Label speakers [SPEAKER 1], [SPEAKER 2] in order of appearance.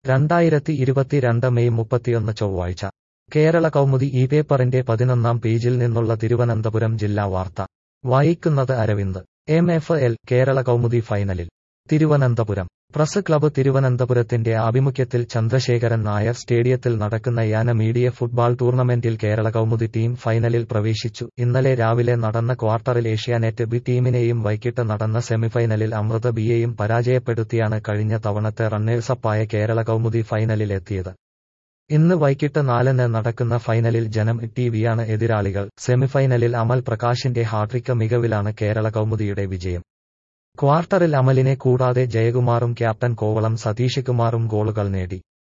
[SPEAKER 1] രണ്ടായിരത്തി ഇരുപത്തിരണ്ട് മെയ് മുപ്പത്തിയൊന്ന് ചൊവ്വാഴ്ച കേരള കൗമുദി ഈ പേപ്പറിന്റെ പതിനൊന്നാം പേജിൽ നിന്നുള്ള തിരുവനന്തപുരം ജില്ലാ വാർത്ത വായിക്കുന്നത് Aravind M F L Kerala Kaumudi ഫൈനലിൽ തിരുവനന്തപുരം പ്രസ് ക്ലബ്ബ് തിരുവനന്തപുരത്തിന്റെ ആഭിമുഖ്യത്തിൽ ചന്ദ്രശേഖരൻ നായർ സ്റ്റേഡിയത്തിൽ നടക്കുന്ന യാന മീഡിയ ഫുട്ബോൾ ടൂർണമെന്റിൽ കേരള കൗമുദി ടീം ഫൈനലിൽ പ്രവേശിച്ചു ഇന്നലെ രാവിലെ നടന്ന ക്വാർട്ടറിൽ ഏഷ്യാനെറ്റ് ബി ടീമിനെയും വൈകിട്ട് നടന്ന സെമിഫൈനലിൽ അമൃത ബിയെയും പരാജയപ്പെടുത്തിയാണ് കഴിഞ്ഞ തവണത്തെ റണ്ണേഴ്സപ്പായ കേരള കൗമുദി ഫൈനലിൽ എത്തിയത് ഇന്ന് വൈകിട്ട് നാലിന് നടക്കുന്ന ഫൈനലിൽ ജനം ടിവിയാണ് എതിരാളികൾ സെമിഫൈനലിൽ അമൽ പ്രകാശിന്റെ ഹാട്രിക്ക് മികവിലാണ് കേരള കൗമുദിയുടെ വിജയം ക്വാർട്ടറിൽ അമലിനെ കൂടാതെ ജയകുമാറും ക്യാപ്റ്റൻ കോവളം സതീഷ് കുമാറും ഗോളുകൾ നേടി